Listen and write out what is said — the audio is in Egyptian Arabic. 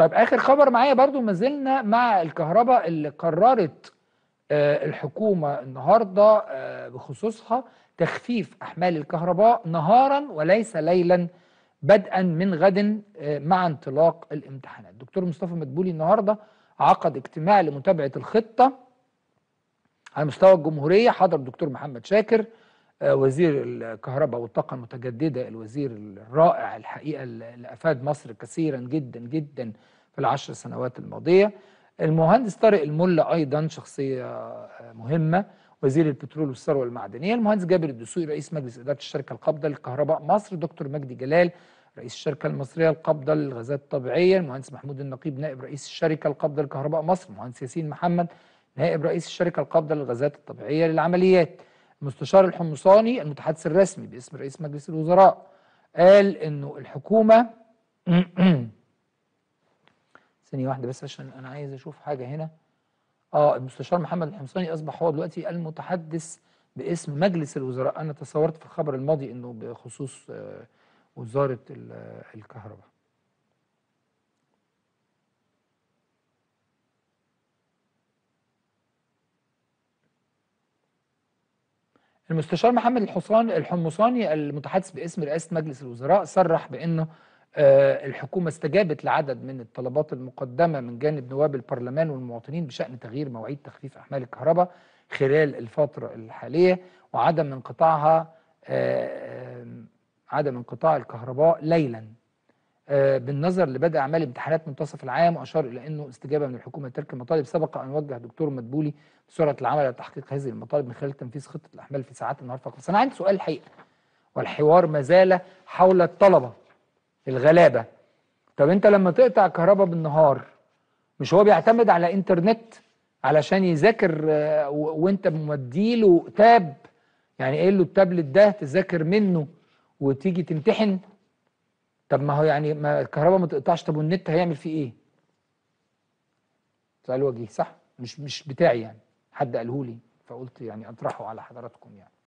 طيب اخر خبر معايا برضو ما زلنا مع الكهرباء اللي قررت آه، الحكومه النهارده آه، بخصوصها تخفيف احمال الكهرباء نهارا وليس ليلا بدءا من غد آه، مع انطلاق الامتحانات دكتور مصطفى مدبولي النهارده عقد اجتماع لمتابعه الخطه على مستوى الجمهوريه حضر الدكتور محمد شاكر آه، وزير الكهرباء والطاقه المتجدده الوزير الرائع الحقيقه اللي افاد مصر كثيرا جدا جدا في العشر سنوات الماضيه المهندس طارق الملا ايضا شخصيه آه، مهمه وزير البترول والثروه المعدنيه المهندس جابر الدسوقي رئيس مجلس اداره الشركه القابضه للكهرباء مصر دكتور مجدي جلال رئيس الشركه المصريه القابضه للغازات الطبيعيه المهندس محمود النقيب نائب رئيس الشركه القابضه للكهرباء مصر المهندس ياسين محمد نائب رئيس الشركه القابضه للغازات الطبيعيه للعمليات المستشار الحمصاني المتحدث الرسمي باسم رئيس مجلس الوزراء قال انه الحكومه ثانيه واحده بس عشان انا عايز اشوف حاجه هنا اه المستشار محمد الحمصاني اصبح هو دلوقتي المتحدث باسم مجلس الوزراء انا تصورت في الخبر الماضي انه بخصوص آه، وزاره ال- الكهرباء المستشار محمد الحصان الحمصاني المتحدث باسم رئاسه مجلس الوزراء صرح بانه آه، الحكومه استجابت لعدد من الطلبات المقدمه من جانب نواب البرلمان والمواطنين بشان تغيير مواعيد تخفيف احمال الكهرباء خلال الفتره الحاليه وعدم انقطاعها آه، آه، عدم انقطاع الكهرباء ليلا آه، بالنظر لبدء اعمال امتحانات منتصف العام واشار الى انه استجابه من الحكومه لتلك المطالب سبق ان وجه دكتور مدبولي بسرعه العمل على تحقيق هذه المطالب من خلال تنفيذ خطه الاحمال في ساعات النهار فقط بس انا عندي سؤال الحقيقه والحوار ما زال حول الطلبه الغلابه طب انت لما تقطع كهرباء بالنهار مش هو بيعتمد على انترنت علشان يذاكر آه، و- وانت مديله تاب يعني قايل له التابلت ده تذاكر منه وتيجي تمتحن طب ما هو يعني ما الكهرباء ما تقطعش طب والنت هيعمل فيه ايه؟ سؤال وجيه صح؟ مش مش بتاعي يعني حد قاله لي فقلت يعني اطرحه على حضراتكم يعني